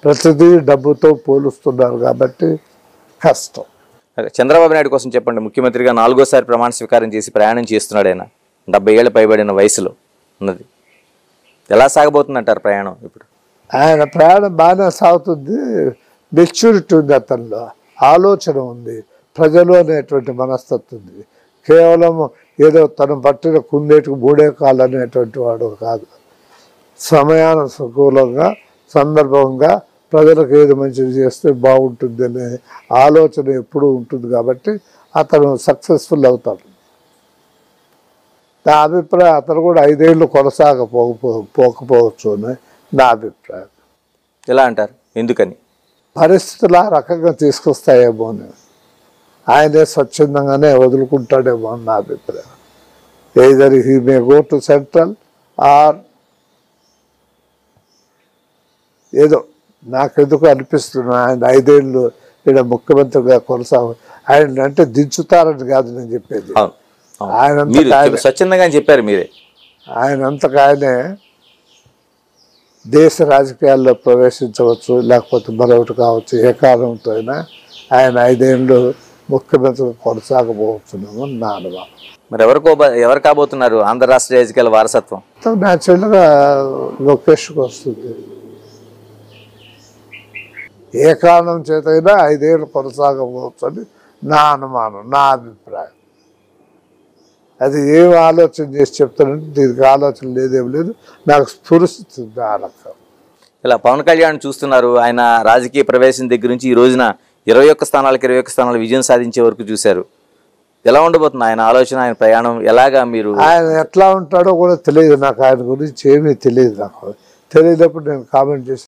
ప్రతిదీ డబ్బుతో పోలుస్తున్నారు కాబట్టి కష్టం చంద్రబాబు నాయుడు కోసం చెప్పండి ముఖ్యమంత్రిగా నాలుగోసారి ప్రమాణ స్వీకారం చేసి ప్రయాణం చేస్తున్నాడు ఆయన డెబ్బై ఏళ్ళు పైబడిన వయసులో ఉన్నది ఎలా సాగబోతుంది అంటారు ప్రయాణం ఇప్పుడు ఆయన ప్రయాణం బాగానే సాగుతుంది మెచ్యూరిటీ ఉంది అతనిలో ఆలోచన ఉంది ప్రజలు అనేటువంటి మనస్తత్వం ఉంది కేవలం ఏదో తను పట్టిన కుందేటికి మూడే కాళ్ళు అనేటువంటి వాడు కాదు సమయానుకూలంగా సందర్భంగా ప్రజలకు ఏది మంచిది చేస్తే బాగుంటుంది అనే ఆలోచన ఎప్పుడూ ఉంటుంది కాబట్టి అతను సక్సెస్ఫుల్ అవుతాడు నా అభిప్రాయం అతను కూడా ఐదేళ్ళు కొనసాగపోకపో పోకపోవచ్చు అని నా అభిప్రాయం ఎలా అంటారు ఎందుకని పరిస్థితులు ఆ రకంగా తీసుకొస్తాయేమో అని ఆయనే స్వచ్ఛందంగానే వదులుకుంటాడేమో అని నా అభిప్రాయం either he may go to central or ఏదో నాకెందుకు అనిపిస్తుంది ఆయన ఐదేళ్ళు ఇక్కడ ముఖ్యమంత్రిగా కొనసాగు ఆయన అంటే దించుతారని కాదు నేను చెప్పేది అవును అవును. ఆయన మీరు ఆయన స్వచ్ఛందంగా చెప్పారు మీరే ఆయన అంతగా ఆయనే దేశ రాజకీయాల్లో ప్రవేశించవచ్చు లేకపోతే మరొకటి కావచ్చు ఏ కారణంతో అయినా ఆయన ఐదేళ్ళు ముఖ్యమంత్రి కొనసాగబోతున్నాము నా అనుభవం మరి ఎవరికో బ- ఎవరు కాబోతున్నారు ఆంధ్ర రాష్ట్ర రాజకీయాల వారసత్వం న్యాచురల్గా లోకేష్కి వస్తుంది ఏ కారణం చేతైనా ఐదేళ్ళు కొనసాగవచ్చు అని నా అనుమానం నా అభిప్రాయం అది ఏం ఆలోచన చేసి చెప్తానంటే దీనికి ఆలోచన లేదేం లేదు నాకు స్ఫురిస్తుంది ఆ రకం ఇలా పవన్ కళ్యాణ్ చూస్తున్నారు ఆయన రాజకీయ ప్రవేశం దగ్గర నుంచి ఈ రోజున ఇరవై ఒక్క స్థానాలకు ఇరవై ఒక్క స్థానాలు విజయం సాధించే వరకు చూశారు ఎలా ఉండబోతుంది ఆయన ఆలోచన ఆయన ప్రయాణం ఎలాగా మీరు ఆయన ఎట్లా ఉంటాడో కూడా తెలియదు నాకు ఆయన గురించి ఏమీ తెలియదు నాకు తెలియనప్పుడు నేను కామెంట్ చేసి